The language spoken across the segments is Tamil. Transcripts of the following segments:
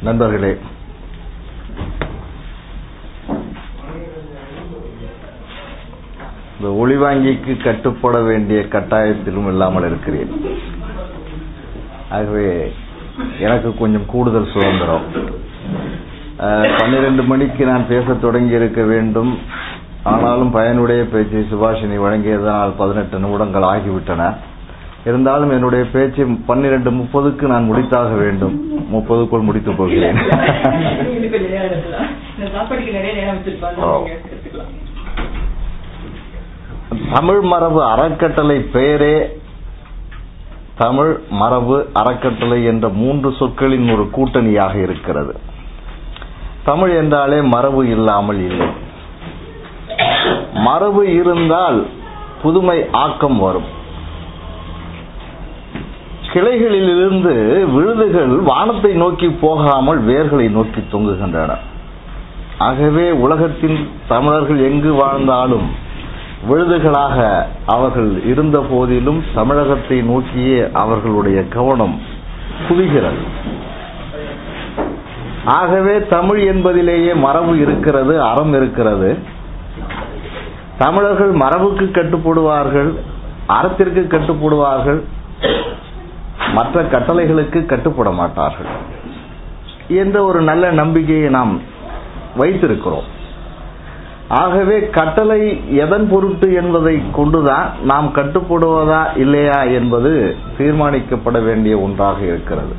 நண்பர்களே இந்த ஒளிவாங்கிக்கு கட்டுப்பட வேண்டிய கட்டாயத்திலும் இல்லாமல் இருக்கிறேன் ஆகவே எனக்கு கொஞ்சம் கூடுதல் சுதந்திரம் பன்னிரண்டு மணிக்கு நான் பேசத் தொடங்கி இருக்க வேண்டும் ஆனாலும் பயனுடைய பேச்சை சுபாஷினி வழங்கியதனால் பதினெட்டு நிமிடங்கள் ஆகிவிட்டன இருந்தாலும் என்னுடைய பேச்சை பன்னிரண்டு முப்பதுக்கு நான் முடித்தாக வேண்டும் முப்பதுக்குள் முடித்துப் போகிறேன் தமிழ் மரபு அறக்கட்டளை பெயரே தமிழ் மரபு அறக்கட்டளை என்ற மூன்று சொற்களின் ஒரு கூட்டணியாக இருக்கிறது தமிழ் என்றாலே மரபு இல்லாமல் இல்லை மரபு இருந்தால் புதுமை ஆக்கம் வரும் கிளைகளிலிருந்து விழுதுகள் வானத்தை நோக்கி போகாமல் வேர்களை நோக்கி தொங்குகின்றன ஆகவே உலகத்தின் தமிழர்கள் எங்கு வாழ்ந்தாலும் விழுதுகளாக அவர்கள் இருந்த போதிலும் தமிழகத்தை நோக்கியே அவர்களுடைய கவனம் குவிகிறது ஆகவே தமிழ் என்பதிலேயே மரபு இருக்கிறது அறம் இருக்கிறது தமிழர்கள் மரபுக்கு கட்டுப்படுவார்கள் அறத்திற்கு கட்டுப்படுவார்கள் மற்ற கட்டளைகளுக்கு கட்டுப்பட மாட்டார்கள் என்ற ஒரு நல்ல நம்பிக்கையை நாம் வைத்திருக்கிறோம் ஆகவே கட்டளை எதன் பொருட்டு என்பதை கொண்டுதான் நாம் கட்டுப்படுவதா இல்லையா என்பது தீர்மானிக்கப்பட வேண்டிய ஒன்றாக இருக்கிறது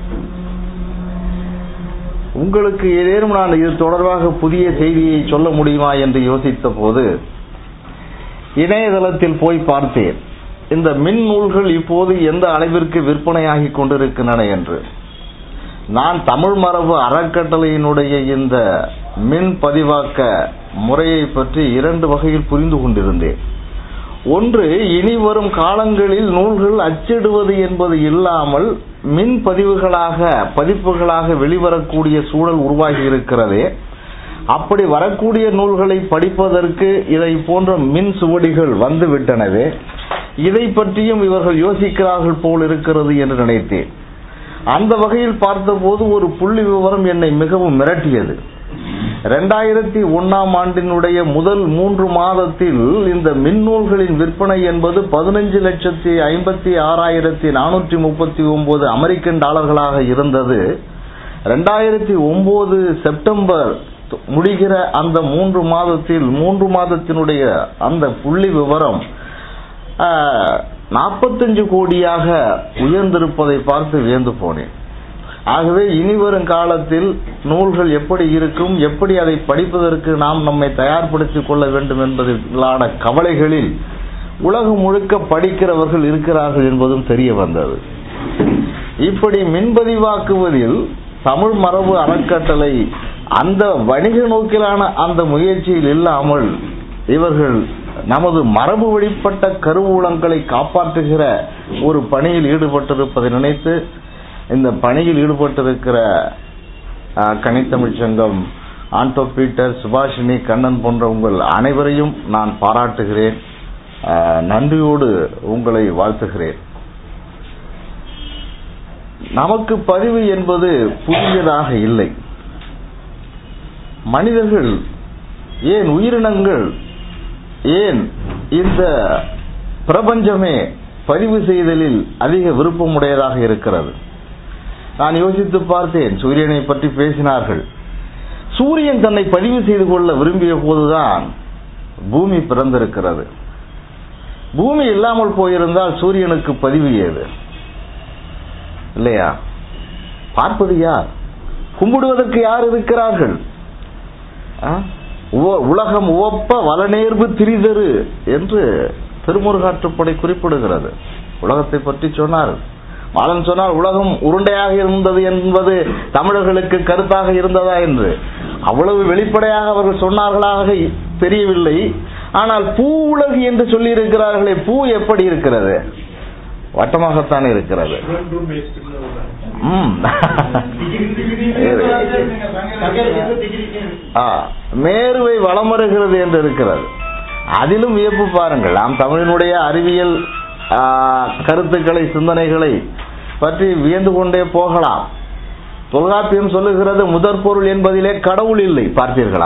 உங்களுக்கு ஏதேனும் நான் இது தொடர்பாக புதிய செய்தியை சொல்ல முடியுமா என்று யோசித்த போது இணையதளத்தில் போய் பார்த்தேன் இந்த மின் நூல்கள் இப்போது எந்த அளவிற்கு விற்பனையாகி கொண்டிருக்கின்றன என்று நான் தமிழ் மரபு அறக்கட்டளையினுடைய இந்த மின் பதிவாக்க முறையை பற்றி இரண்டு வகையில் புரிந்து கொண்டிருந்தேன் ஒன்று இனி வரும் காலங்களில் நூல்கள் அச்சிடுவது என்பது இல்லாமல் மின் பதிவுகளாக பதிப்புகளாக வெளிவரக்கூடிய சூழல் உருவாகி இருக்கிறதே அப்படி வரக்கூடிய நூல்களை படிப்பதற்கு இதை போன்ற மின் சுவடிகள் வந்துவிட்டனவே இதை பற்றியும் இவர்கள் யோசிக்கிறார்கள் போல் இருக்கிறது என்று நினைத்தேன் அந்த வகையில் பார்த்தபோது ஒரு புள்ளி விவரம் என்னை மிகவும் மிரட்டியது இரண்டாயிரத்தி ஒன்னாம் ஆண்டினுடைய முதல் மூன்று மாதத்தில் இந்த மின்னூல்களின் விற்பனை என்பது பதினஞ்சு லட்சத்தி ஐம்பத்தி ஆறாயிரத்தி நானூற்றி முப்பத்தி ஒன்பது அமெரிக்கன் டாலர்களாக இருந்தது ரெண்டாயிரத்தி ஒன்பது செப்டம்பர் முடிகிற அந்த மூன்று மாதத்தில் மூன்று மாதத்தினுடைய அந்த புள்ளி விவரம் நாற்பத்தஞ்சு கோடியாக உயர்ந்திருப்பதை பார்த்து வியந்து போனேன் ஆகவே இனி வரும் காலத்தில் நூல்கள் எப்படி இருக்கும் எப்படி அதை படிப்பதற்கு நாம் நம்மை தயார்படுத்திக் கொள்ள வேண்டும் என்பதற்கான கவலைகளில் உலகம் முழுக்க படிக்கிறவர்கள் இருக்கிறார்கள் என்பதும் தெரிய வந்தது இப்படி மின்பதிவாக்குவதில் தமிழ் மரபு அறக்கட்டளை அந்த வணிக நோக்கிலான அந்த முயற்சியில் இல்லாமல் இவர்கள் நமது மரபு வழிப்பட்ட கருவூலங்களை காப்பாற்றுகிற ஒரு பணியில் ஈடுபட்டிருப்பதை நினைத்து இந்த பணியில் ஈடுபட்டிருக்கிற கனித்தமிழ் சங்கம் ஆண்டோ பீட்டர் சுபாஷினி கண்ணன் போன்ற உங்கள் அனைவரையும் நான் பாராட்டுகிறேன் நன்றியோடு உங்களை வாழ்த்துகிறேன் நமக்கு பதிவு என்பது புதியதாக இல்லை மனிதர்கள் ஏன் உயிரினங்கள் ஏன் இந்த பிரபஞ்சமே பதிவு செய்தலில் அதிக விருப்பமுடையதாக இருக்கிறது நான் யோசித்து பார்த்தேன் சூரியனை பற்றி பேசினார்கள் சூரியன் தன்னை பதிவு செய்து கொள்ள விரும்பிய போதுதான் பூமி பிறந்திருக்கிறது பூமி இல்லாமல் போயிருந்தால் சூரியனுக்கு பதிவு ஏது இல்லையா பார்ப்பது யார் கும்பிடுவதற்கு யார் இருக்கிறார்கள் உலகம் உவப்ப வளநேர்வு திரிதரு என்று திருமுருகாற்றுப்படை குறிப்பிடுகிறது உலகத்தை பற்றி சொன்னார் மாலன் சொன்னால் உலகம் உருண்டையாக இருந்தது என்பது தமிழர்களுக்கு கருத்தாக இருந்ததா என்று அவ்வளவு வெளிப்படையாக அவர்கள் சொன்னார்களாக தெரியவில்லை ஆனால் பூ உலகு என்று சொல்லி இருக்கிறார்களே பூ எப்படி இருக்கிறது வட்டமாகத்தான் இருக்கிறது மேருவை வளம் வருகிறது என்று இருக்கிறது அதிலும் வியப்பு பாருங்கள் நாம் தமிழினுடைய அறிவியல் கருத்துக்களை சிந்தனைகளை பற்றி வியந்து கொண்டே போகலாம் தொல்காப்பியம் சொல்லுகிறது முதற் பொருள் என்பதிலே கடவுள் இல்லை பார்த்தீர்களா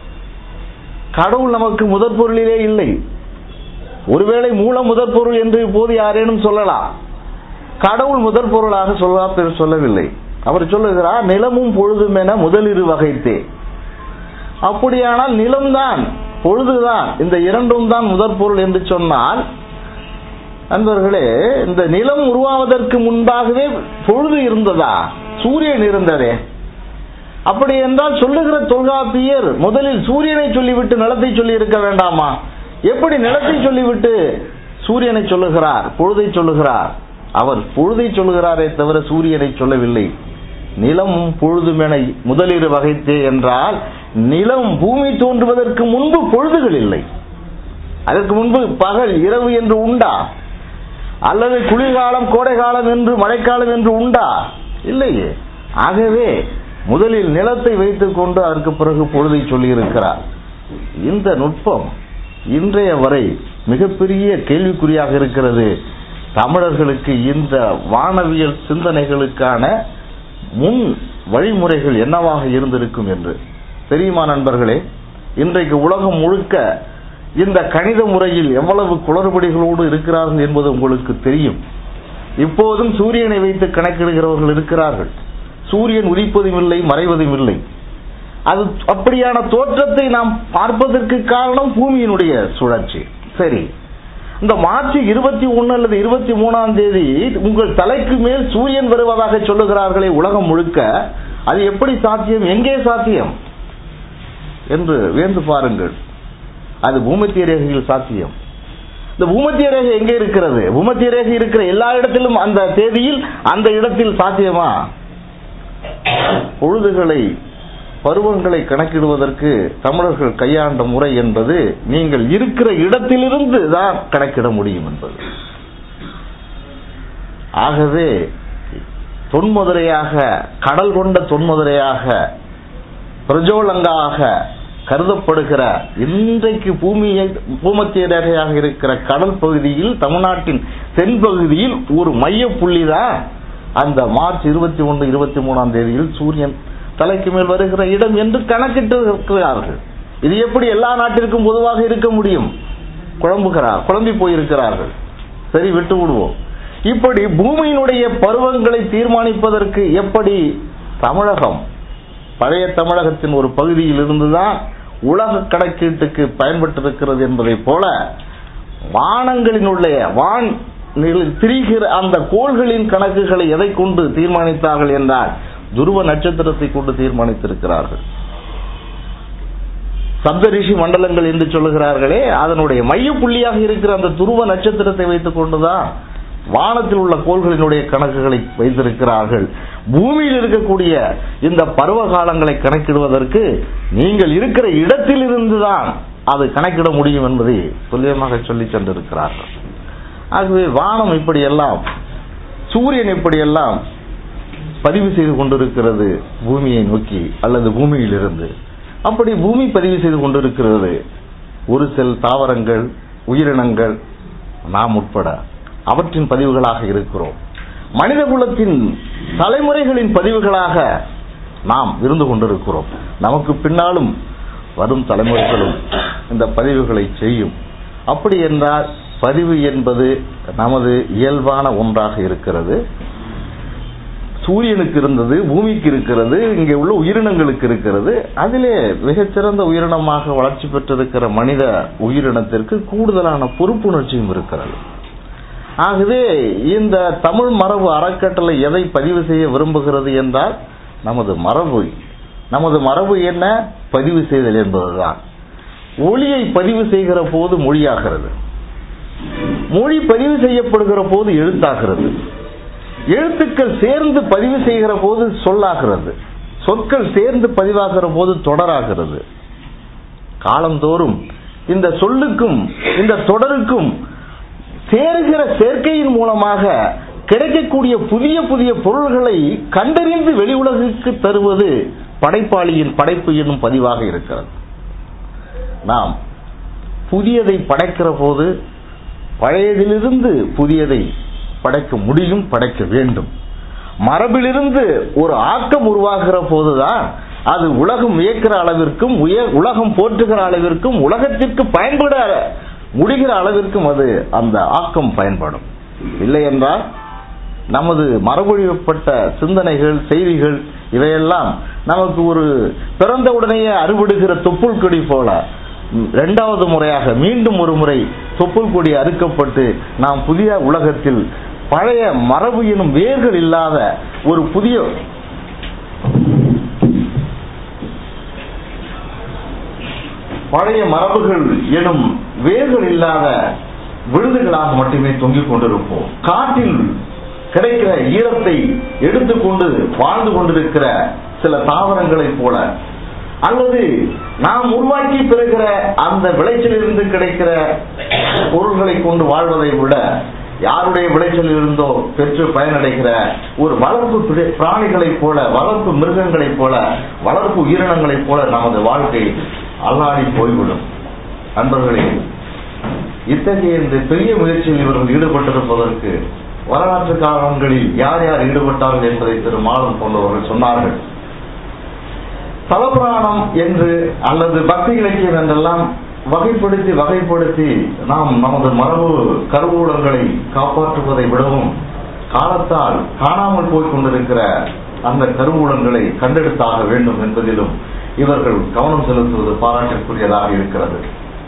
கடவுள் நமக்கு முதற் பொருளிலே இல்லை ஒருவேளை மூல முதற் பொருள் என்று இப்போது யாரேனும் சொல்லலாம் கடவுள் முதற் பொருளாக தொல்காப்பியர் சொல்லவில்லை அவர் சொல்லுகிறார் நிலமும் பொழுதும் என முதலிரு வகைத்தே அப்படியானால் நிலம்தான் பொழுதுதான் இந்த இரண்டும் தான் முதற் பொருள் என்று சொன்னால் நண்பர்களே இந்த நிலம் உருவாவதற்கு முன்பாகவே பொழுது இருந்ததா சூரியன் இருந்ததே அப்படி என்றால் சொல்லுகிற தொல்காப்பியர் முதலில் சூரியனை சொல்லிவிட்டு நிலத்தை சொல்லி இருக்க வேண்டாமா எப்படி நிலத்தை சொல்லிவிட்டு சூரியனை சொல்லுகிறார் பொழுதை சொல்லுகிறார் அவர் பொழுதை சொல்லுகிறாரே தவிர சூரியனை சொல்லவில்லை நிலமும் பொழுதும் என முதலிரு வகைத்தே என்றால் நிலம் பூமி தோன்றுவதற்கு முன்பு பொழுதுகள் இல்லை அதற்கு முன்பு பகல் இரவு என்று உண்டா அல்லது குளிர்காலம் கோடைகாலம் என்று மழைக்காலம் என்று உண்டா இல்லையே ஆகவே முதலில் நிலத்தை வைத்துக் கொண்டு அதற்கு பிறகு பொழுதை சொல்லியிருக்கிறார் இந்த நுட்பம் இன்றைய வரை மிகப்பெரிய கேள்விக்குறியாக இருக்கிறது தமிழர்களுக்கு இந்த வானவியல் சிந்தனைகளுக்கான முன் வழிமுறைகள் என்னவாக இருந்திருக்கும் என்று தெரியுமா நண்பர்களே இன்றைக்கு உலகம் முழுக்க இந்த கணித முறையில் எவ்வளவு குளறுபடிகளோடு இருக்கிறார்கள் என்பது உங்களுக்கு தெரியும் இப்போதும் சூரியனை வைத்து கணக்கிடுகிறவர்கள் இருக்கிறார்கள் சூரியன் உதிப்பதும் இல்லை மறைவதும் இல்லை அது அப்படியான தோற்றத்தை நாம் பார்ப்பதற்கு காரணம் பூமியினுடைய சுழற்சி சரி இந்த மார்ச் இருபத்தி ஒன்னு அல்லது இருபத்தி மூணாம் தேதி உங்கள் தலைக்கு மேல் சூரியன் வருவதாக சொல்லுகிறார்களே உலகம் முழுக்க அது எப்படி சாத்தியம் எங்கே சாத்தியம் என்று வேந்து பாருங்கள் அது பூமத்திய ரேகையில் சாத்தியம் இந்த பூமத்திய ரேகை எங்கே இருக்கிறது பூமத்திய ரேகை இருக்கிற எல்லா இடத்திலும் அந்த தேதியில் அந்த இடத்தில் சாத்தியமா பொழுதுகளை பருவங்களை கணக்கிடுவதற்கு தமிழர்கள் கையாண்ட முறை என்பது நீங்கள் இருக்கிற இடத்திலிருந்து தான் கணக்கிட முடியும் என்பது ஆகவே தொன்முதிரையாக கடல் கொண்ட தொன்முதிரையாக பிரஜோலங்காக கருதப்படுகிற இன்றைக்கு பூமியை பூமத்திய ரேகையாக இருக்கிற கடல் பகுதியில் தமிழ்நாட்டின் தென்பகுதியில் ஒரு மைய புள்ளி தான் அந்த மார்ச் இருபத்தி ஒன்று இருபத்தி மூணாம் தேதியில் சூரியன் தலைக்கு மேல் வருகிற இடம் என்று கணக்கிட்டு இருக்கிறார்கள் இது எப்படி எல்லா நாட்டிற்கும் பொதுவாக இருக்க முடியும் குழம்புகிறார் குழம்பி போயிருக்கிறார்கள் சரி விட்டு விடுவோம் இப்படி பூமியினுடைய பருவங்களை தீர்மானிப்பதற்கு எப்படி தமிழகம் பழைய தமிழகத்தின் ஒரு பகுதியில் இருந்துதான் உலக கணக்கீட்டுக்கு பயன்பட்டிருக்கிறது என்பதை போல வானங்களினுடைய வான் திரிகிற அந்த கோள்களின் கணக்குகளை எதை கொண்டு தீர்மானித்தார்கள் என்றால் துருவ நட்சத்திரத்தை கொண்டு தீர்மானித்திருக்கிறார்கள் சப்தரிஷி மண்டலங்கள் என்று சொல்லுகிறார்களே அதனுடைய மைய புள்ளியாக இருக்கிற அந்த துருவ நட்சத்திரத்தை வைத்துக் கொண்டுதான் வானத்தில் உள்ள கோள்களினுடைய கணக்குகளை வைத்திருக்கிறார்கள் பூமியில் இருக்கக்கூடிய இந்த பருவ காலங்களை கணக்கிடுவதற்கு நீங்கள் இருக்கிற இடத்தில் இருந்துதான் அது கணக்கிட முடியும் என்பதை துல்லியமாக சொல்லி சென்றிருக்கிறார்கள் ஆகவே வானம் இப்படியெல்லாம் சூரியன் இப்படியெல்லாம் பதிவு செய்து கொண்டிருக்கிறது பூமியை நோக்கி அல்லது பூமியில் இருந்து அப்படி பூமி பதிவு செய்து கொண்டிருக்கிறது ஒரு செல் தாவரங்கள் உயிரினங்கள் நாம் உட்பட அவற்றின் பதிவுகளாக இருக்கிறோம் மனித குலத்தின் தலைமுறைகளின் பதிவுகளாக நாம் இருந்து கொண்டிருக்கிறோம் நமக்கு பின்னாலும் வரும் தலைமுறைகளும் இந்த பதிவுகளை செய்யும் அப்படி என்றால் பதிவு என்பது நமது இயல்பான ஒன்றாக இருக்கிறது சூரியனுக்கு இருந்தது பூமிக்கு இருக்கிறது இங்கே உள்ள உயிரினங்களுக்கு இருக்கிறது அதிலே மிகச்சிறந்த உயிரினமாக வளர்ச்சி பெற்றிருக்கிற மனித உயிரினத்திற்கு கூடுதலான பொறுப்புணர்ச்சியும் இருக்கிறது ஆகவே இந்த தமிழ் மரபு அறக்கட்டளை எதை பதிவு செய்ய விரும்புகிறது என்றால் நமது மரபு நமது மரபு என்ன பதிவு செய்தல் என்பதுதான் ஒளியை பதிவு செய்கிற போது மொழியாகிறது மொழி பதிவு செய்யப்படுகிற போது எழுத்தாகிறது எழுத்துக்கள் சேர்ந்து பதிவு செய்கிற போது சொல்லாகிறது சொற்கள் சேர்ந்து பதிவாகிற போது தொடராகிறது காலந்தோறும் இந்த சொல்லுக்கும் இந்த தொடருக்கும் சேருகிற சேர்க்கையின் மூலமாக கிடைக்கக்கூடிய புதிய புதிய பொருள்களை கண்டறிந்து வெளி உலகுக்கு தருவது படைப்பாளியின் படைப்பு என்னும் பதிவாக இருக்கிறது நாம் புதியதை படைக்கிற போது பழையதிலிருந்து புதியதை படைக்க முடியும் படைக்க வேண்டும் மரபிலிருந்து ஒரு ஆக்கம் உருவாகிற போதுதான் அது உலகம் வியக்கிற அளவிற்கும் உய- உலகம் போற்றுகிற அளவிற்கும் உலகத்திற்கு பயன்பட முடிகிற அளவிற்கும் அது அந்த ஆக்கம் பயன்படும் இல்லை என்றால் நமது மரபொழியப்பட்ட சிந்தனைகள் செய்திகள் இவையெல்லாம் நமக்கு ஒரு பிறந்த உடனேயே அறுவடுகிற தொப்புள் கொடி போல ம், இரண்டாவது முறையாக மீண்டும் ஒரு முறை தொப்புள் கொடி அறுக்கப்பட்டு நாம் புதிய உலகத்தில் பழைய மரபு எனும் வேர்கள் இல்லாத ஒரு புதிய பழைய மரபுகள் எனும் வேர்கள் இல்லாத விழுதுகளாக மட்டுமே தொங்கிக் கொண்டிருப்போம் காட்டில் கிடைக்கிற ஈரத்தை எடுத்துக்கொண்டு வாழ்ந்து கொண்டிருக்கிற சில தாவரங்களைப் போல அல்லது நாம் உருவாக்கி பெறுகிற அந்த விளைச்சலிலிருந்து கிடைக்கிற பொருள்களை கொண்டு வாழ்வதை விட யாருடைய விளைச்சலில் இருந்தோ பெற்று பயனடைகிற ஒரு வளர்ப்பு பிர- பிராணிகளைப் போல வளர்ப்பு மிருகங்களைப் போல வளர்ப்பு உயிரினங்களைப் போல நமது வாழ்க்கை அல்லாடி போய்விடும் நண்பர்களே இத்தகைய இந்த பெரிய முயற்சியில் இவர்கள் ஈடுபட்டிருப்பதற்கு வரலாற்று காலங்களில் யார் யார் ஈடுபட்டார்கள் என்பதை திரு மாதம் போன்றவர்கள் சொன்னார்கள் தலபுராணம் என்று அல்லது பக்தி இலக்கியம் என்றெல்லாம் வகைப்படுத்தி வகைப்படுத்தி நாம் நமது மரபு கருவூலங்களை காப்பாற்றுவதை விடவும் காலத்தால் காணாமல் போய் கொண்டிருக்கிற அந்த கருவூலங்களை கண்டெடுத்தாக வேண்டும் என்பதிலும் இவர்கள் கவனம் செலுத்துவது பாராட்டிற்குரியதாக இருக்கிறது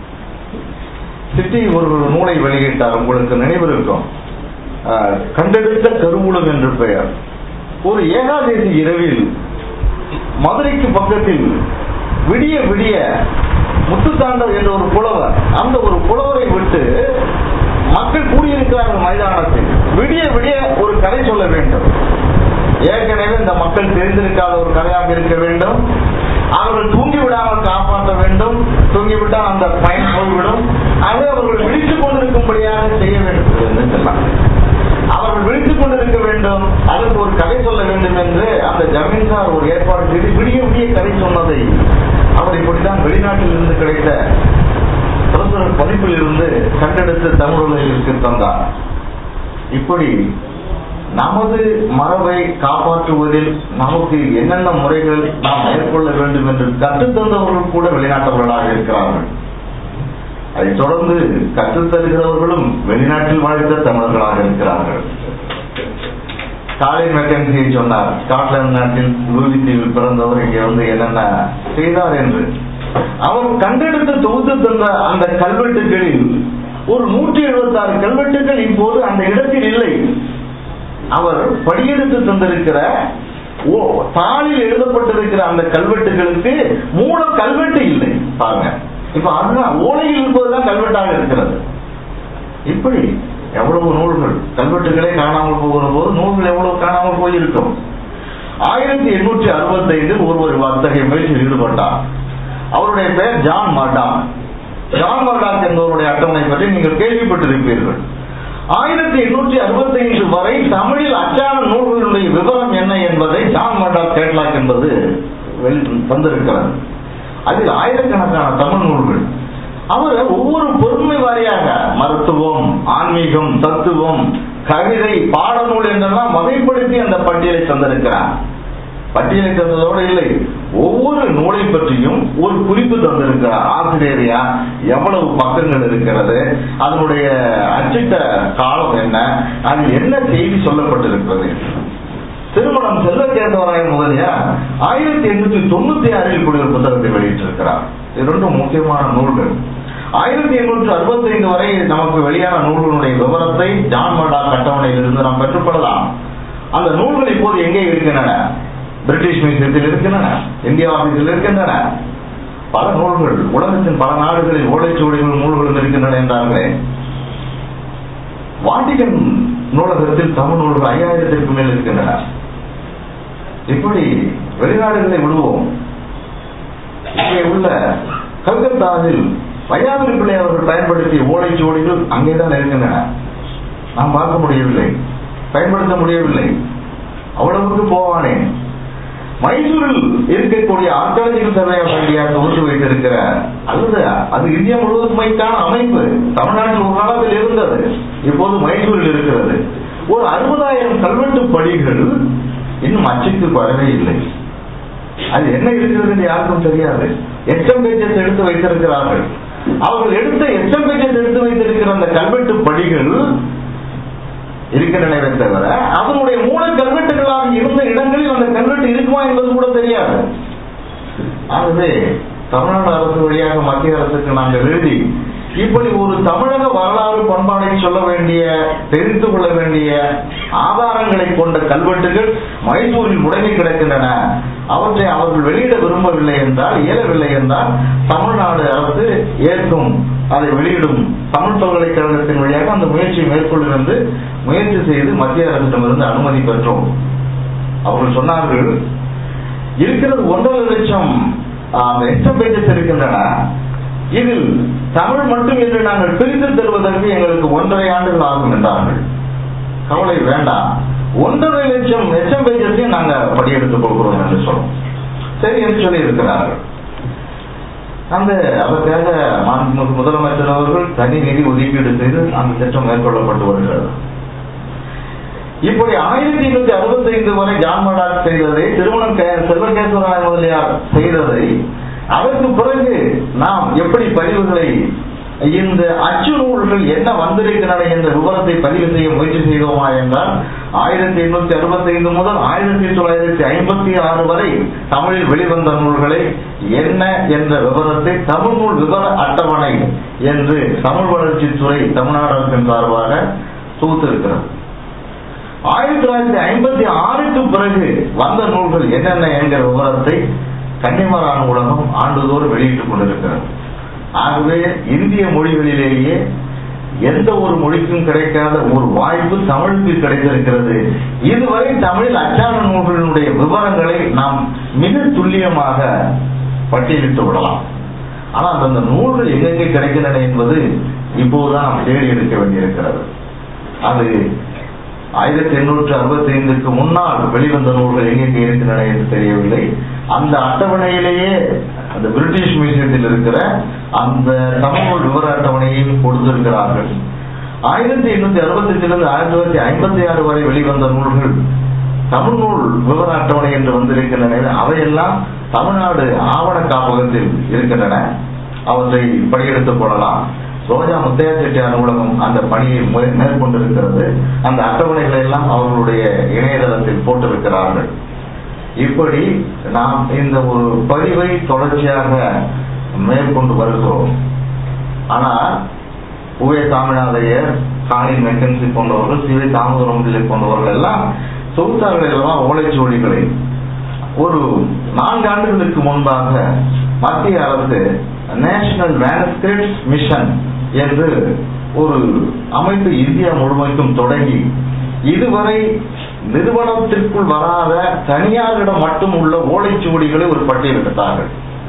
சிட்டி ஒரு நூலை வெளியிட்டார் உங்களுக்கு நினைவிருக்கும் அஹ், கண்டெடுத்த கருவூலம் என்று பெயர் ஒரு ஏகாதேசி இரவில் மதுரைக்கு பக்கத்தில் விடிய விடிய முத்துத்தாண்டர் என்ற ஒரு புலவர் அந்த ஒரு புலவரை விட்டு மக்கள் கூடியிருக்கிறார்கள் மைதானத்தில் விடிய விடிய ஒரு கதை சொல்ல வேண்டும் ஏற்கனவே இந்த மக்கள் தெரிந்திருக்காத ஒரு கதையாக இருக்க வேண்டும் அவர்கள் தூங்கி விடாமல் காப்பாற்ற வேண்டும் தூங்கிவிட்டால் அந்த பயன் போய்விடும் அதை அவர்கள் விழித்துக் கொண்டிருக்கும்படியாக செய்ய வேண்டும் என்று சொல்லலாம் அவர்கள் விழித்துக் கொண்டிருக்க வேண்டும் அதற்கு ஒரு கதை சொல்ல வேண்டும் என்று அந்த ஜமீன்தார் ஒரு ஏற்பாடு செய்து விடிய விடிய கதை சொன்னதை அவர் இப்படித்தான் வெளிநாட்டில் இருந்து கிடைத்த பிரசுர பதிப்பில் இருந்து கண்டெடுத்து தமிழ் உலகிற்கு தந்தார் இப்படி நமது மரபை காப்பாற்றுவதில் நமக்கு என்னென்ன முறைகள் நாம் மேற்கொள்ள வேண்டும் என்று கற்றுத்தந்தவர்கள் கூட வெளிநாட்டவர்களாக இருக்கிறார்கள் அதைத் தொடர்ந்து கற்றுத்தருகிறவர்களும் வெளிநாட்டில் வாழ்ந்த தமிழர்களாக இருக்கிறார்கள் காலின் மெக்கன்சியை சொன்னார் ஸ்காட்லாந்து நாட்டில் லூவி தீவில் பிறந்தவர் இங்கே வந்து என்னென்ன செய்தார் என்று அவர் கண்டெடுத்து தொகுத்து தந்த அந்த கல்வெட்டுகளில் ஒரு நூற்றி எழுபத்தி ஆறு கல்வெட்டுகள் இப்போது அந்த இடத்தில் இல்லை அவர் படியெடுத்து தந்திருக்கிற ஓ தாளில் எழுதப்பட்டிருக்கிற அந்த கல்வெட்டுகளுக்கு மூல கல்வெட்டு இல்லை பாருங்க இப்ப அதுதான் ஓலையில் இருப்பதுதான் கல்வெட்டாக இருக்கிறது இப்படி எவ்வளவு நூல்கள் கல்வெட்டுகளே காணாமல் போகிற போது நூல்கள் எவ்வளவு காணாமல் போயிருக்கும் ஆயிரத்தி எண்ணூற்றி அறுபத்தி ஐந்தில் ஒருவர் அத்தகைய முயற்சியில் ஈடுபட்டார் அவருடைய பெயர் ஜான் மர்டாக் ஜான் மர்டாக் என்பவருடைய அட்டவணை பற்றி நீங்கள் கேள்விப்பட்டிருப்பீர்கள் ஆயிரத்தி எண்ணூற்றி அறுபத்தி ஐந்து வரை தமிழில் அச்சான நூல்களுடைய விவரம் என்ன என்பதை ஜான் மர்டாக் கேட்லாக் என்பது வெளி- தந்திருக்கிறது அதில் ஆயிரக்கணக்கான தமிழ் நூல்கள் அவர் ஒவ்வொரு பொறுமை வாரியாக மருத்துவம் ஆன்மீகம் தத்துவம் கவிதை பாடநூல் என்றெல்லாம் வகைப்படுத்தி அந்த பட்டியலை தந்திருக்கிறார் பட்டியலை தந்ததோடு இல்லை ஒவ்வொரு நூலை பற்றியும் ஒரு குறிப்பு தந்திருக்கிறார் ஆசிரியரையா எவ்வளவு பக்கங்கள் இருக்கிறது அதனுடைய அச்சிட்ட காலம் என்ன அதில் என்ன செய்தி சொல்லப்பட்டிருக்கிறது திருமணம் செல்வ கேட்டவராய முதலியா ஆயிரத்தி எண்ணூத்தி தொண்ணூத்தி ஆறில் கூடிய ஒரு புத்தகத்தை வெளியிட்டிருக்கிறார் இது ரெண்டும் முக்கியமான நூல்கள் ஆயிரத்தி எண்ணூற்று அறுபத்தி ஐந்து வரை நமக்கு வெளியான நூல்களுடைய விவரத்தை ஜான் மர்டா அட்டவணையில் இருந்து நாம் பெற்றுக்கொள்ளலாம் அந்த நூல்கள் இப்போது எங்கே இருக்கின்றன பிரிட்டிஷ் மியூசியத்தில் இருக்கின்றன இந்தியா ஆபீஸில் இருக்கின்றன பல நூல்கள் உலகத்தின் பல நாடுகளில் ஓலைச்சுவடிகள் நூல்களும் இருக்கின்றன என்றார்களே வாட்டிகன் நூலகத்தில் தமிழ் நூல்கள் ஐயாயிரத்திற்கு மேல் இருக்கின்றன இப்படி வெளிநாடுகளை விடுவோம் இங்கே உள்ள கல்கத்தாவில் வையாபுரி பிள்ளை அவர்கள் பயன்படுத்திய ஓலைச்சுவடிகள் அங்கேதான் இருக்கின்றன நாம் பார்க்க முடியவில்லை பயன்படுத்த முடியவில்லை அவ்வளவுக்கு போவானேன் மைசூரில் இருக்கக்கூடிய ஆர்காலஜிக்கல் சர்வே ஆஃப் இந்தியா தொகுத்து வைத்திருக்கிற அல்லது அது இந்தியா முழுவதுமைக்கான அமைப்பு தமிழ்நாட்டில் ஒரு காலத்தில் இருந்தது இப்போது மைசூரில் இருக்கிறது ஒரு அறுபதாயிரம் கல்வெட்டு படிகள் இன்னும் அச்சுக்கு வரவே இல்லை அது என்ன இருக்கிறது என்று யாருக்கும் தெரியாது எச்சம் பேஜஸ் எடுத்து வைத்திருக்கிறார்கள் அவர்கள் எடுத்த எச்சம் பேஜஸ் எடுத்து வைத்திருக்கிற அந்த கல்வெட்டு படிகள் இருக்கின்றனவே தவிர அதனுடைய மூல கல்வெட்டுகளாக இருந்த இடங்களில் அந்த கல்வெட்டு இருக்குமா என்பது கூட தெரியாது ஆகவே தமிழ்நாடு அரசு வழியாக மத்திய அரசுக்கு நாங்கள் எழுதி இப்படி ஒரு தமிழக வரலாறு பண்பாடை சொல்ல வேண்டிய தெரிந்து கொள்ள வேண்டிய ஆதாரங்களை கொண்ட கல்வெட்டுகள் மைசூரில் முடங்கி கிடக்கின்றன அவற்றை அவர்கள் வெளியிட விரும்பவில்லை என்றால் இயலவில்லை என்றால் தமிழ்நாடு அரசு ஏற்கும் அதை வெளியிடும் தமிழ் பல்கலைக்கழகத்தின் வழியாக அந்த முயற்சியை மேற்கொள்ளும் என்று முயற்சி செய்து மத்திய அரசிடமிருந்து அனுமதி பெற்றோம் அவர்கள் சொன்னார்கள் இருக்கிறது ஒன்றரை லட்சம் எக்ஸ்ட்ரா பேஜஸ் இருக்கின்றன இதில் தமிழ் மட்டும் என்று நாங்கள் பிரித்து தருவதற்கு எங்களுக்கு ஒன்றரை ஆண்டுகள் ஆகும் என்றார்கள் கவலை வேண்டாம் ஒன்றரை லட்சம் எச்எம் பேஜஸையும் நாங்க படியெடுத்துக் கொள்கிறோம் என்று சொல்றோம் சரி என்று சொல்லி இருக்கிறார்கள் அந்த அதற்காக மாண்புமிகு முதலமைச்சர் அவர்கள் தனி நிதி ஒதுக்கீடு செய்து அந்த திட்டம் மேற்கொள்ளப்பட்டு வருகிறது இப்படி ஆயிரத்தி எண்ணூத்தி அறுபத்தி ஐந்து வரை ஜான் மடாக் செய்ததை திருமணம் செல்வகேஸ்வர முதலியார் செய்ததை அதற்கு பிறகு நாம் எப்படி பதிவுகளை இந்த அச்சு நூல்கள் என்ன வந்திருக்கின்றன என்ற விவரத்தை பதிவு செய்ய முயற்சி செய்தோமா என்றால் ஆயிரத்தி எண்ணூத்தி அறுபத்தி ஐந்து முதல் ஆயிரத்தி தொள்ளாயிரத்தி ஐம்பத்தி ஆறு வரை தமிழில் வெளிவந்த நூல்களை என்ன என்ற விவரத்தை தமிழ் நூல் விவர அட்டவணை என்று தமிழ் வளர்ச்சித்துறை தமிழ்நாடு அரசின் சார்பாக தொகுத்திருக்கிறது ஆயிரத்தி தொள்ளாயிரத்தி ஐம்பத்தி ஆறுக்கு பிறகு வந்த நூல்கள் என்னென்ன என்கிற விவரத்தை கன்னிமரான் உலகம் ஆண்டுதோறும் வெளியிட்டுக் கொண்டிருக்கிறது ஆகவே இந்திய மொழிகளிலேயே எந்த ஒரு மொழிக்கும் கிடைக்காத ஒரு வாய்ப்பு தமிழுக்கு கிடைத்திருக்கிறது இதுவரை தமிழில் அச்சான நூல்களினுடைய விவரங்களை நாம் மிக துல்லியமாக பட்டியலிட்டு விடலாம் ஆனால் அந்த நூல்கள் எங்கெங்கே கிடைக்கின்றன என்பது இப்போதுதான் நாம் தேடி எடுக்க வேண்டியிருக்கிறது அது ஆயிரத்தி எண்ணூற்று அறுபத்தி ஐந்துக்கு முன்னால் வெளிவந்த நூல்கள் எங்கெங்கே இருக்கின்றன என்று தெரியவில்லை அந்த அட்டவணையிலேயே அந்த பிரிட்டிஷ் மியூசியத்தில் இருக்கிற அந்த தமிழ் நூல் விவர அட்டவணையையும் கொடுத்திருக்கிறார்கள் ஆயிரத்தி எண்ணூத்தி அறுபத்தி அஞ்சிலிருந்து ஆயிரத்தி தொள்ளாயிரத்தி ஐம்பத்தி ஆறு வரை வெளிவந்த நூல்கள் தமிழ் நூல் விவர அட்டவணை என்று வந்திருக்கின்றன அவையெல்லாம் தமிழ்நாடு ஆவண காப்பகத்தில் இருக்கின்றன அவற்றை படியெடுத்துக் கொள்ளலாம் ரோஜா முத்தையா செட்டியார் நூலகம் அந்த பணியை மேற்கொண்டிருக்கிறது அந்த அட்டவணைகளை எல்லாம் அவர்களுடைய இணையதளத்தில் போட்டிருக்கிறார்கள் இப்படி நாம் இந்த ஒரு பதிவை தொடர்ச்சியாக மேற்கொண்டு வருகிறோம் ஆனால் உவே சாமிநாதையர் காலின் மெக்கன்சி போன்றவர்கள் சிவை தாமோதரம் பிள்ளை போன்றவர்கள் எல்லாம் தொகுத்தார்கள் எல்லாம் ஓலைச்சுவடிகளை ஒரு நான்கு ஆண்டுகளுக்கு முன்பாக மத்திய அரசு நேஷனல் மேனஸ்கிரிப்ட் மிஷன் என்று ஒரு அமைப்பு இந்தியா முழுமைக்கும் தொடங்கி இதுவரை நிறுவனத்திற்குள் வராத தனியாரிடம் மட்டும் உள்ள ஓலைச்சுவடிகளை ஒரு பட்டியல் எடுத்தார்கள்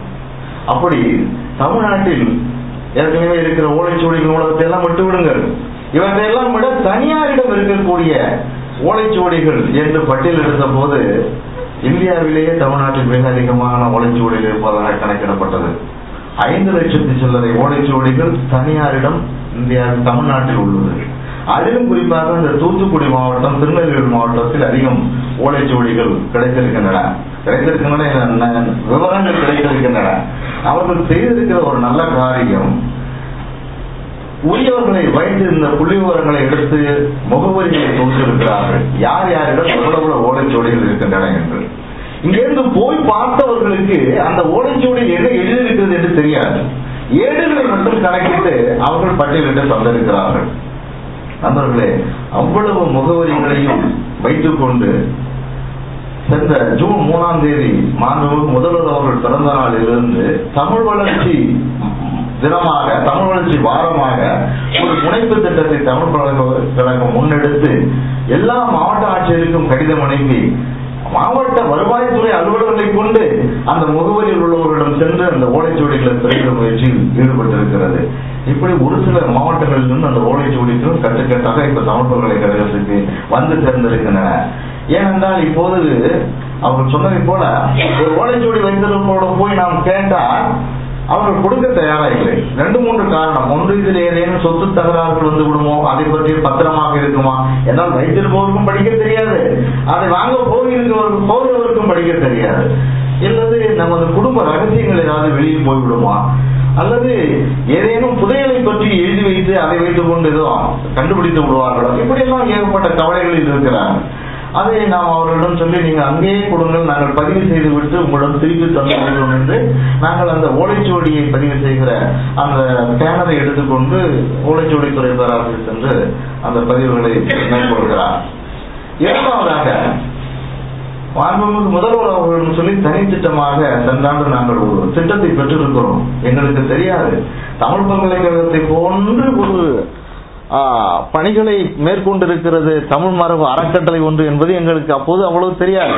அப்படி தமிழ்நாட்டில் ஏற்கனவே இருக்கிற ஓலைச்சுவடிகள் நூலகத்தை எல்லாம் விட்டு விடுங்கள் இவற்றையெல்லாம் விட தனியாரிடம் இருக்கக்கூடிய ஓலைச்சுவடிகள் என்று பட்டியல் எடுத்த போது இந்தியாவிலேயே தமிழ்நாட்டில் மிக அதிகமான ஓலைச்சுவடிகள் இருப்பதாக கணக்கிடப்பட்டது ஐந்து லட்சத்தி சில்லறை ஓலைச்சுவடிகள் தனியாரிடம் இந்தியா தமிழ்நாட்டில் உள்ளது அதிலும் குறிப்பாக இந்த தூத்துக்குடி மாவட்டம் திருநெல்வேலி மாவட்டத்தில் அதிகம் ஓலைச்சுவடிகள் கிடைத்திருக்கின்றன கிடைத்திருக்கின்றன விவரங்கள் கிடைத்திருக்கின்றன அவர்கள் செய்திருக்கிற ஒரு நல்ல காரியம் உரியவர்களை வைத்து இந்த புள்ளி விவரங்களை எடுத்து முகவரிகளை கொடுத்திருக்கிறார்கள் யார் யாரிடம் எவ்வளவு ஓலைச்சுவடிகள் இருக்கின்றன என்று இங்கிருந்து போய் பார்த்தவர்களுக்கு அந்த ஓலைச்சுவடியில் என்ன எழுதியிருக்கிறது என்று தெரியாது ஏடுகளை மட்டும் கணக்கிட்டு அவர்கள் பட்டியலிட்டு தந்திருக்கிறார்கள் நண்பர்களே அவ்வளவு முகவரிகளையும் வைத்துக் கொண்டு சென்ற ஜூன் மூணாம் தேதி மாண்புமிகு முதல்வர் அவர்கள் பிறந்த நாளிலிருந்து தமிழ் வளர்ச்சி தினமாக தமிழ் வளர்ச்சி வாரமாக ஒரு முனைப்பு திட்டத்தை தமிழ் பல்கலைக்கழகம் முன்னெடுத்து எல்லா மாவட்ட ஆட்சியருக்கும் கடிதம் அனுப்பி மாவட்ட வருவாய்த்துறை அலுவலர்களை கொண்டு அந்த முகவரியில் உள்ளவர்களிடம் சென்று அந்த ஓலைச்சுவடிகளை திரையிட முயற்சியில் ஈடுபட்டிருக்கிறது இப்படி ஒரு சில மாவட்டங்களிலிருந்து அந்த ஓலைச்சுவடிகளும் கட்டுக்கட்டாக இப்ப தமிழ் பல்கலைக்கழகத்துக்கு வந்து சேர்ந்திருக்கின்றன ஏனென்றால் இப்போது அவர் சொன்னதை போல ஒரு ஓலைச்சுவடி வைத்திருப்போட போய் நாம் கேட்டா அவர்கள் கொடுக்க தயாரா இல்லை ரெண்டு மூன்று காரணம் ஒன்று இதில் ஏதேனும் சொத்து தகராறுகள் வந்து விடுமோ அதை பற்றி பத்திரமாக இருக்குமா என்னால் வைத்திருப்பவருக்கும் படிக்க தெரியாது அதை வாங்க போகிறவருக்கும் போகிறவருக்கும் படிக்க தெரியாது அல்லது நமது குடும்ப ரகசியங்கள் ஏதாவது வெளியில் போய்விடுமா அல்லது ஏதேனும் புதையலை பற்றி எழுதி வைத்து அதை வைத்துக் கொண்டு ஏதோ கண்டுபிடித்து விடுவார்களோ இப்படியெல்லாம் ஏகப்பட்ட கவலைகளில் இருக்கிறார்கள் அதை நாம் அவர்களிடம் சொல்லி நீங்க அங்கேயே கொடுங்கள் நாங்கள் பதிவு செய்து விட்டு உங்களிடம் திருப்பி தந்துள்ளோம் என்று நாங்கள் அந்த ஓலைச்சுவடியை பதிவு செய்கிற அந்த பேனரை எடுத்துக்கொண்டு ஓலைச்சுவடித்துறை பேராசிரியர் சென்று அந்த பதிவுகளை மேற்கொள்கிறார் இரண்டாவதாக மாண்புமிகு முதல்வர் அவர்களிடம் சொல்லி தனித்திட்டமாக சென்றாண்டு நாங்கள் ஒரு திட்டத்தை பெற்றிருக்கிறோம் எங்களுக்கு தெரியாது தமிழ் பல்கலைக்கழகத்தை போன்று ஒரு ஆ, பணிகளை மேற்கொண்டிருக்கிறது தமிழ் மரபு அறக்கட்டளை ஒன்று என்பது எங்களுக்கு அப்போது அவ்வளவு தெரியாது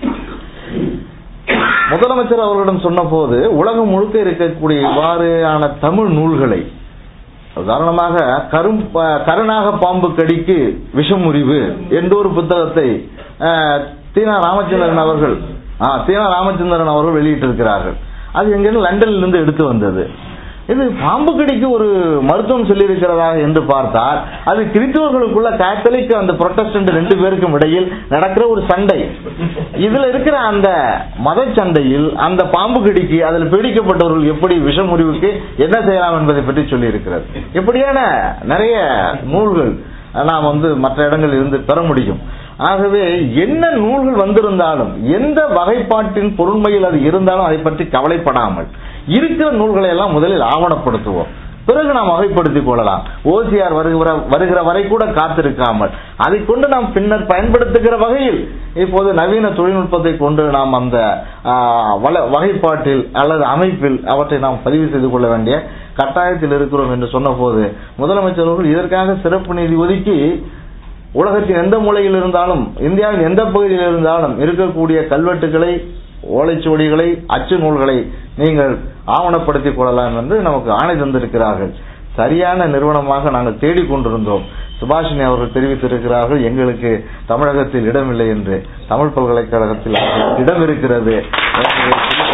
முதலமைச்சர் அவர்களிடம் சொன்னபோது உலகம் முழுக்க இருக்கக்கூடிய இவ்வாறான தமிழ் நூல்களை உதாரணமாக கரும் ப- கருணாக பாம்பு கடிக்கு விஷமுறிவு என்ற ஒரு புத்தகத்தை அஹ், தீனா ராமச்சந்திரன் அவர்கள் ஆ, தீனா ராமச்சந்திரன் அவர்கள் வெளியிட்டிருக்கிறார்கள் அது எங்கிருந்து லண்டனில் இருந்து எடுத்து வந்தது இது பாம்பு கடிக்கு ஒரு மருத்துவம் சொல்லியிருக்கிறதா என்று பார்த்தால் அது கிறிஸ்துவர்களுக்குள்ள கேத்தலிக் அந்த புரொட்டஸ்டன்ட் ரெண்டு பேருக்கும் இடையில் நடக்கிற ஒரு சண்டை இதுல இருக்கிற அந்த மத சண்டையில் அந்த பாம்பு கடிக்கு அதில் பீடிக்கப்பட்டவர்கள் எப்படி விஷமுறிவுக்கு என்ன செய்யலாம் என்பதை பற்றி சொல்லி இருக்கிறது இப்படியான நிறைய நூல்கள் நாம் வந்து மற்ற இடங்களில் இருந்து பெற முடியும் ஆகவே என்ன நூல்கள் வந்திருந்தாலும் எந்த வகைப்பாட்டின் பொருண்மையில் அது இருந்தாலும் அதை பற்றி கவலைப்படாமல் இருக்கிற நூல்களை எல்லாம் முதலில் ஆவணப்படுத்துவோம் பிறகு நாம் வகைப்படுத்திக் கொள்ளலாம் ஓசிஆர் வருகிற வருகிற வரை கூட காத்திருக்காமல் அதை கொண்டு நாம் பின்னர் பயன்படுத்துகிற வகையில் இப்போது நவீன தொழில்நுட்பத்தை கொண்டு நாம் அந்த ஆ, வள- வகைப்பாட்டில் அல்லது அமைப்பில் அவற்றை நாம் பதிவு செய்து கொள்ள வேண்டிய கட்டாயத்தில் இருக்கிறோம் என்று சொன்னபோது முதலமைச்சர் அவர்கள் இதற்காக சிறப்பு நிதி ஒதுக்கி உலகத்தின் எந்த மூலையில் இருந்தாலும் இந்தியாவின் எந்த பகுதியில் இருந்தாலும் இருக்கக்கூடிய கல்வெட்டுகளை ஓலைச்சுவடிகளை அச்சு நூல்களை நீங்கள் ஆவணப்படுத்திக் கொள்ளலாம் என்று நமக்கு ஆணை தந்திருக்கிறார்கள் சரியான நிறுவனமாக நாங்கள் தேடிக்கொண்டிருந்தோம் சுபாஷினி அவர்கள் தெரிவித்திருக்கிறார்கள் எங்களுக்கு தமிழகத்தில் இடமில்லை என்று தமிழ் பல்கலைக்கழகத்தில் அவர்களுக்கு இடம் இருக்கிறது என்று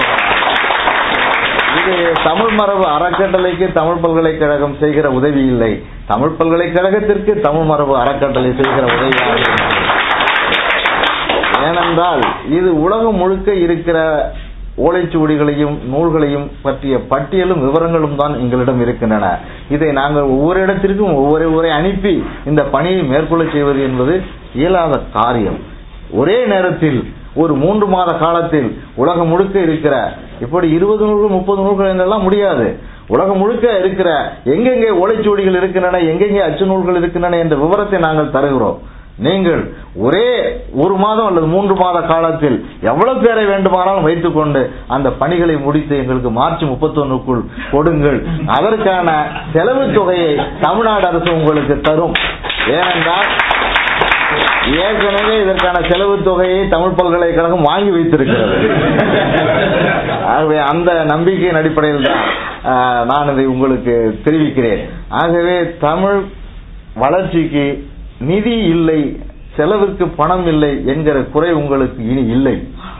இது தமிழ் மரபு அறக்கட்டளைக்கு தமிழ் பல்கலைக்கழகம் செய்கிற உதவி இல்லை தமிழ் பல்கலைக்கழகத்திற்கு தமிழ் மரபு அறக்கட்டளை செய்கிற உதவியாக இருக்கிறது. ஏனென்றால் இது உலகம் முழுக்க இருக்கிற ஓலைச்சுவடிகளையும் நூல்களையும் பற்றிய பட்டியலும் விவரங்களும் தான் எங்களிடம் இருக்கின்றன இதை நாங்கள் ஒவ்வொரு இடத்திற்கும் ஒவ்வொரு ஊரை அனுப்பி இந்த பணியை மேற்கொள்ள செய்வது என்பது இயலாத காரியம் ஒரே நேரத்தில் ஒரு மூன்று மாத காலத்தில் உலகம் முழுக்க இருக்கிற இப்படி இருபது நூல்கள் முப்பது நூல்கள் என்றெல்லாம் முடியாது உலகம் முழுக்க இருக்கிற எங்கெங்கே ஓலைச்சுவடிகள் இருக்கின்றன எங்கெங்கே அச்சு நூல்கள் இருக்கின்றன என்ற விவரத்தை நாங்கள் தருகிறோம் நீங்கள் ஒரே ஒரு மாதம் அல்லது மூன்று மாத காலத்தில் எவ்வளவு பேரை வேண்டுமானாலும் வைத்துக்கொண்டு அந்த பணிகளை முடித்து எங்களுக்கு மார்ச் முப்பத்தொன்னுக்குள் கொடுங்கள் அதற்கான செலவு தொகையை தமிழ்நாடு அரசு உங்களுக்கு தரும் ஏனென்றால் ஏற்கனவே இதற்கான செலவு தொகையை தமிழ் பல்கலைக்கழகம் வாங்கி வைத்திருக்கிறது ஆகவே அந்த நம்பிக்கையின் அடிப்படையில் தான் ஆஹ், நான் இதை உங்களுக்கு தெரிவிக்கிறேன் ஆகவே தமிழ் வளர்ச்சிக்கு நிதி இல்லை செலவிற்கு பணம் இல்லை என்கிற குறை உங்களுக்கு இனி இல்லை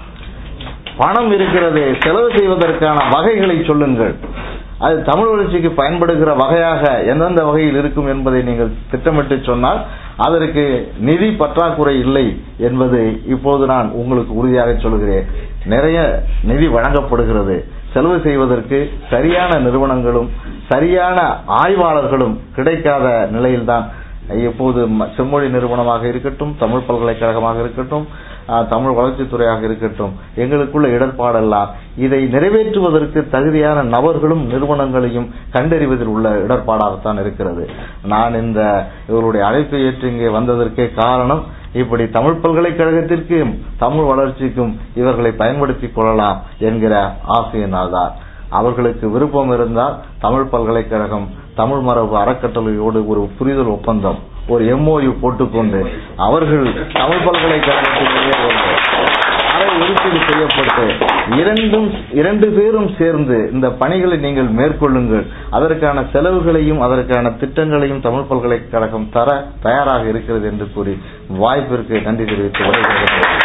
பணம் இருக்கிறது செலவு செய்வதற்கான வகைகளை சொல்லுங்கள் அது தமிழ் வளர்ச்சிக்கு பயன்படுகிற வகையாக எந்தெந்த வகையில் இருக்கும் என்பதை நீங்கள் திட்டமிட்டு சொன்னால் அதற்கு நிதி பற்றாக்குறை இல்லை என்பதை இப்போது நான் உங்களுக்கு உறுதியாக சொல்கிறேன் நிறைய நிதி வழங்கப்படுகிறது செலவு செய்வதற்கு சரியான நிறுவனங்களும் சரியான ஆய்வாளர்களும் கிடைக்காத நிலையில்தான் இப்போது ம- செம்மொழி நிறுவனமாக இருக்கட்டும் தமிழ் பல்கலைக்கழகமாக இருக்கட்டும் ஆஹ், தமிழ் வளர்ச்சித்துறையாக இருக்கட்டும் எங்களுக்குள்ள இடர்பாடெல்லாம் இதை நிறைவேற்றுவதற்கு தகுதியான நபர்களும் நிறுவனங்களையும் கண்டறிவதில் உள்ள இடர்பாடாகத்தான் இருக்கிறது நான் இந்த இவருடைய அழைப்பை ஏற்று இங்கே வந்ததற்கே காரணம் இப்படி தமிழ் பல்கலைக்கழகத்திற்கும் தமிழ் வளர்ச்சிக்கும் இவர்களை பயன்படுத்திக் கொள்ளலாம் என்கிற ஆசையினால்தான் அவர்களுக்கு விருப்பம் இருந்தால் தமிழ் பல்கலைக்கழகம் தமிழ் மரபு அறக்கட்டளையோடு ஒரு புரிதல் ஒப்பந்தம் ஒரு எம்ஓயு போட்டுக்கொண்டு அவர்கள் தமிழ் பல்கலைக்கழகத்திலேயே ஒரு அறை ஒதுக்கீடு செய்யப்பட்டு இரண்டும் இரண்டு பேரும் சேர்ந்து இந்த பணிகளை நீங்கள் மேற்கொள்ளுங்கள் அதற்கான செலவுகளையும் அதற்கான திட்டங்களையும் தமிழ் பல்கலைக்கழகம் தர தயாராக இருக்கிறது என்று கூறி வாய்ப்பிற்கு நன்றி தெரிவித்து விடைபெறுகிறேன்